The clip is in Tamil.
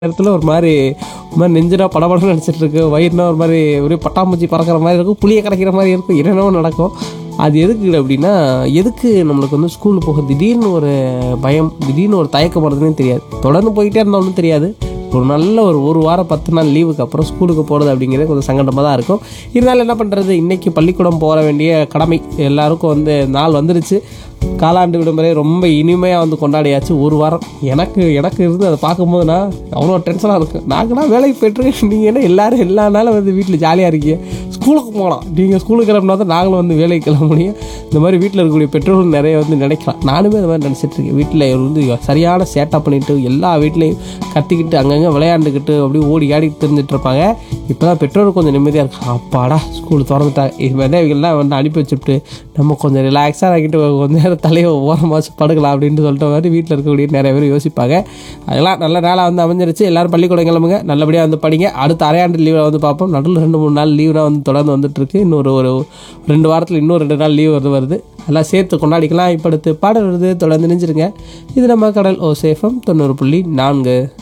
நேரத்தில் ஒரு மாதிரி ஒரு மாதிரி நெஞ்சுனா படபடன்னு நினச்சிட்டு இருக்கு வயிறுனா ஒரு மாதிரி ஒரே பட்டாம்பூச்சி பறக்கிற மாதிரி இருக்கும் புளியை கரைக்கிற மாதிரி இருக்கும் என்னென்னவோ நடக்கும் அது எதுக்கு அப்படின்னா எதுக்கு நம்மளுக்கு வந்து ஸ்கூல் போக திடீர்னு ஒரு பயம் திடீர்னு ஒரு தயக்கம் வருதுன்னே தெரியாது தொடர்ந்து போயிட்டே இருந்தாலும் தெரியாது ஒரு நல்ல ஒரு ஒரு வாரம் பத்து நாள் லீவுக்கு அப்புறம் ஸ்கூலுக்கு போகிறது அப்படிங்கிறது கொஞ்சம் சங்கடமாக தான் இருக்கும் இருந்தாலும் என்ன பண்ணுறது இன்றைக்கி பள்ளிக்கூடம் போக வேண்டிய கடமை எல்லாருக்கும் வந்து நாள் வந்துருச்சு காலாண்டு விடுமுறை ரொம்ப இனிமையாக வந்து கொண்டாடியாச்சு ஒரு வாரம் எனக்கு எனக்கு இருந்து அதை பார்க்கும்போது நான் அவ்வளோ டென்ஷனாக இருக்கும் நாங்கள்னா வேலைக்கு போயிட்டு நீங்கள் என்ன எல்லாரும் எல்லா நாளும் வந்து வீட்டில் ஜாலியாக இருக்கீங்க ஸ்கூலுக்கு போகலாம் நீங்கள் ஸ்கூலுக்கு கிளம்புனா தான் நாங்களும் வந்து வேலைக்கு கிளம்ப முடியும் இந்த மாதிரி வீட்டில் இருக்கக்கூடிய பெற்றோர்கள் நிறைய வந்து நினைக்கலாம் நானுமே அந்த மாதிரி நினச்சிட்டு இருக்கேன் வீட்டில் வந்து சரியான சேட்டப் பண்ணிட்டு எல்லா வீட்லேயும் கத்திக்கிட்டு அங்கங்கே விளையாண்டுக்கிட்டு அப்படியே ஓடி ஆடி தெரிஞ்சிட்டு இருப்பாங்க இப்போ தான் பெற்றோர் கொஞ்சம் நிம்மதியாக இருக்கும் அப்பாடா ஸ்கூல் திறந்துட்டாங்க இது மாதிரி தான் இவங்கெல்லாம் வந்து அனுப்பி வச்சுட்டு நம்ம கொஞ்சம் ரிலாக்ஸாக ஆகிட்டு கொஞ்ச நேரம் தலையை ஓரமாச்சு படுக்கலாம் அப்படின்ட்டு சொல்லிட்டு மாதிரி வீட்டில் இருக்கக்கூடிய நிறைய பேர் யோசிப்பாங்க அதெல்லாம் நல்ல நாளாக வந்து அமைஞ்சிருச்சு எல்லாரும் பள்ளிக்கூடம் கிளம்புங்க நல்லபடியாக வந்து படிங்க அடுத்த அரையாண்டு லீவில் வந்து பார்ப்போம் நடுவில் ரெண்டு மூணு நாள் லீவ்னா வந்து தொடர்ந்து வந்துட்டு இருக்கு இன்னொரு ஒரு ரெண்டு வாரத்தில் இன்னும் ரெண்டு நாள் லீவ் வருது வருது எல்லாம் சேர்த்து கொண்டாடிக்கலாம் இப்போ அடுத்து பாடல் வருது தொடர்ந்து நினைச்சிருங்க இது நம்ம கடல் ஓ சேஃபம் தொண்ணூறு புள்ளி நான்கு